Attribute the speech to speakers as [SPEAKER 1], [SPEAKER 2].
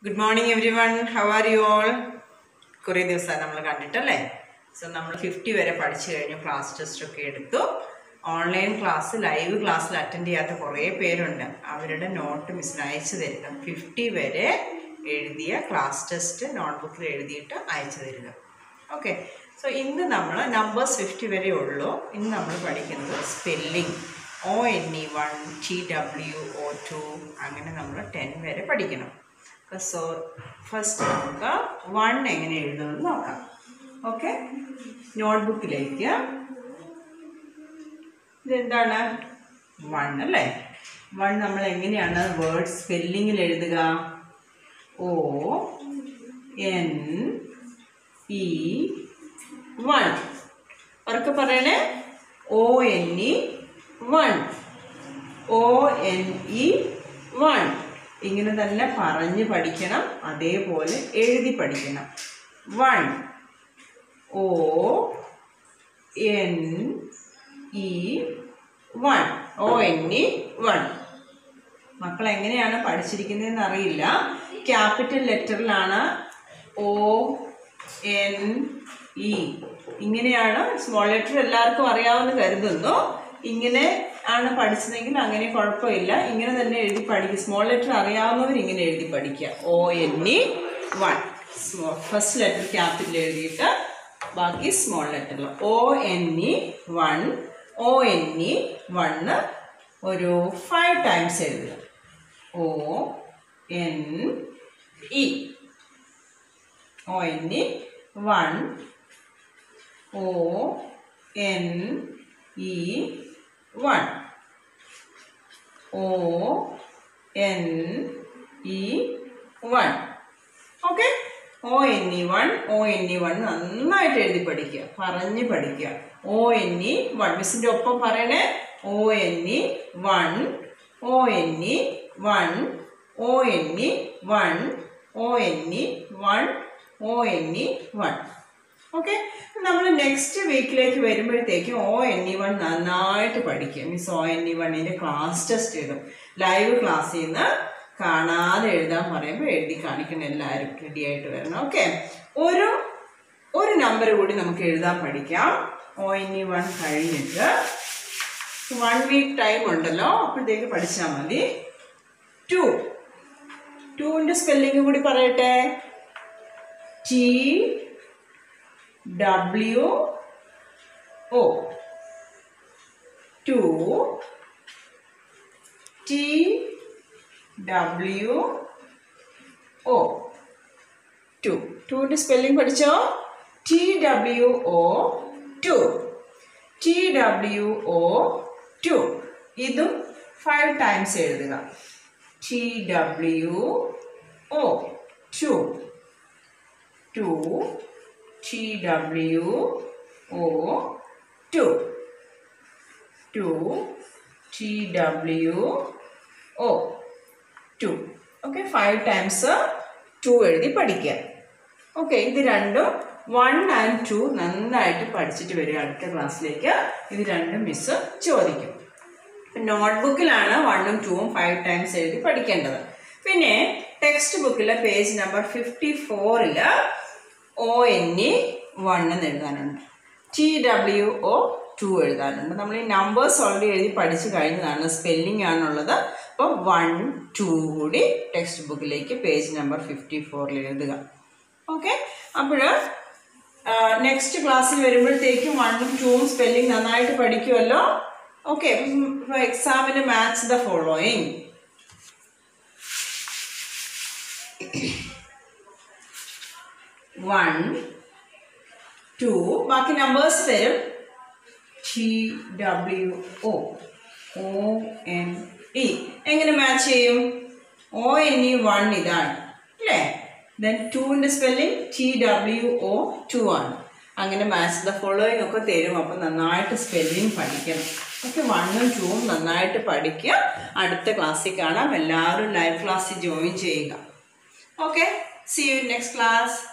[SPEAKER 1] good morning everyone how are you all കുറേ ദിവസമായി നമ്മൾ കണ്ടിട്ടല്ലേ സോ നമ്മൾ ഫിഫ്റ്റി വരെ പഠിച്ചു കഴിഞ്ഞു ക്ലാസ് ടെസ്റ്റ് ഒക്കെ എടുത്തു ഓൺലൈൻ ക്ലാസ് ലൈവ് ക്ലാസ്സിൽ അറ്റൻഡ് ചെയ്യാത്ത കുറേ പേരുണ്ട് അവരുടെ നോട്ട് മിസ്സിന് അയച്ചു തരിക ഫിഫ്റ്റി വരെ എഴുതിയ ക്ലാസ് ടെസ്റ്റ് നോട്ട്ബുക്കിൽ എഴുതിയിട്ട് അയച്ചു തരിക ഓക്കെ സോ ഇന്ന് നമ്മൾ നമ്പേഴ്സ് ഫിഫ്റ്റി വരെ ഉള്ളൂ ഇന്ന് നമ്മൾ പഠിക്കുന്നത് spelling O N E one T W O two അങ്ങനെ നമ്മൾ ടെൻ വരെ പഠിക്കണം സോ ഫസ്റ്റ് നമുക്ക് വൺ എങ്ങനെ എഴുതുമെന്ന് നോക്കാം ഓക്കെ നോട്ട്ബുക്കിലേക്ക് ഇതെന്താണ് വൺ അല്ലേ വൺ നമ്മൾ എങ്ങനെയാണ് വേർഡ് സ്പെല്ലിങ്ങിൽ എഴുതുക ഓ എൻ ഇ വൺ അവർക്ക് പറയണേ O N E one O N E one ഇങ്ങനെ തന്നെ പറഞ്ഞ് പഠിക്കണം അതേപോലെ എഴുതി പഠിക്കണം one O N E one O N E one മക്കൾ എങ്ങനെയാണ് പഠിച്ചിരിക്കുന്നതെന്ന് അറിയില്ല ക്യാപിറ്റൽ ലെറ്ററിലാണ് ഒ എൻ ഇ ഇങ്ങനെയാണ് സ്മോൾ ലെറ്റർ എല്ലാവർക്കും അറിയാമെന്ന് കരുതുന്നു ഇങ്ങനെ ആണ് പഠിച്ചതെങ്കിൽ അങ്ങനെ കുഴപ്പമില്ല ഇങ്ങനെ തന്നെ എഴുതി പഠിക്കുക സ്മോൾ ലെറ്റർ അറിയാവുന്നവർ ഇങ്ങനെ എഴുതി പഠിക്കുക O N E one first letter capital എഴുതിയിട്ട് ബാക്കി സ്മോൾ ലെറ്ററിൽ O N E one O N E one ഒരു ഫൈവ് ടൈംസ് എഴുതുക O N E O N E one O N E one O N E one okay O N E one O N E one നന്നായിട്ട് എഴുതി പഠിക്കുക പറഞ്ഞ് പഠിക്കുക O N E one മിസ്സിൻ്റെ ഒപ്പം പറയണേ O N E one O N E one O N E one O N E one O N E one okay നമ്മൾ next വീക്കിലേക്ക് വരുമ്പോഴത്തേക്കും ഒ എൻ ഇ വൺ നന്നായിട്ട് പഠിക്കും മീൻസ് ഒ എൻ ഇ വണ്ണിൻ്റെ class test എഴുതും live ക്ലാസ്സിൽ നിന്ന് കാണാതെ എഴുതാൻ പറയുമ്പോൾ എഴുതി കാണിക്കണം എല്ലാവരും റെഡി ആയിട്ട് വരണം ഓക്കെ ഒരു ഒരു നമ്പർ കൂടി നമുക്ക് എഴുതാൻ പഠിക്കാം ഒ എൻ ഇ വൺ കഴിഞ്ഞിട്ട് വൺ വീക്ക് ടൈം ഉണ്ടല്ലോ അപ്പോഴത്തേക്ക് പഠിച്ചാൽ മതി ടു ടുവിൻ്റെ സ്പെല്ലിംഗ് കൂടി പറയട്ടെ T W O two T W O two ടുവിൻ്റെ സ്പെല്ലിംഗ് പഠിച്ചോ T W O two T W O two ഇതും ഫൈവ് ടൈംസ് എഴുതുക T W O two two T W O two two T W O two okay five times two എഴുതി പഠിക്കുക okay ഇത് രണ്ടും one and to നന്നായിട്ട് പഠിച്ചിട്ട് വരിക അടുത്ത ക്ലാസ്സിലേക്ക് ഇത് രണ്ടും മിസ് ചോദിക്കും നോട്ട്ബുക്കിലാണ് വണ്ണും ടൂവും ഫൈവ് ടൈംസ് എഴുതി പഠിക്കേണ്ടത് പിന്നെ ടെക്സ്റ്റ് ബുക്കിലെ പേജ് നമ്പർ ഫിഫ്റ്റി ഫോറിൽ ഒ എൻ ഇ വൺ എന്ന് എഴുതാനുണ്ട് ടി ഡബ്ല്യു ഒ ടു എഴുതാനുണ്ട് നമ്മൾ ഈ നമ്പേഴ്സ് ഓൾറെഡി എഴുതി പഠിച്ചു കഴിഞ്ഞതാണ് സ്പെല്ലിംഗ് ആണുള്ളത് അപ്പോൾ വൺ ടു കൂടി ടെക്സ്റ്റ് ബുക്കിലേക്ക് പേജ് നമ്പർ ഫിഫ്റ്റി ഫോറിൽ എഴുതുക ഓക്കെ അപ്പോൾ നെക്സ്റ്റ് ക്ലാസ്സിൽ വരുമ്പോഴത്തേക്കും വണ്ണും ടൂവും സ്പെല്ലിംഗ് നന്നായിട്ട് പഠിക്കുമല്ലോ ഓക്കെ എക്സാമിന് match the following one two ബാക്കി നമ്പേഴ്സ് തരും T W O O N E എങ്ങനെ മാച്ച് ചെയ്യും ഒ എൻ ഇ വൺ ഇതാണ് അല്ലേ ദെൻ ടുവിൻ്റെ spelling T W O two ആണ് അങ്ങനെ മാച്ച് ദ ഫോളോയിങ് ഒക്കെ തരും അപ്പം നന്നായിട്ട് സ്പെല്ലിംഗ് പഠിക്കണം ഓക്കെ വണ്ണും ടൂവും നന്നായിട്ട് പഠിക്കുക അടുത്ത ക്ലാസ്സിൽ കാണാം എല്ലാവരും ലൈവ് ക്ലാസ്സിൽ ജോയിൻ ചെയ്യുക okay see you next class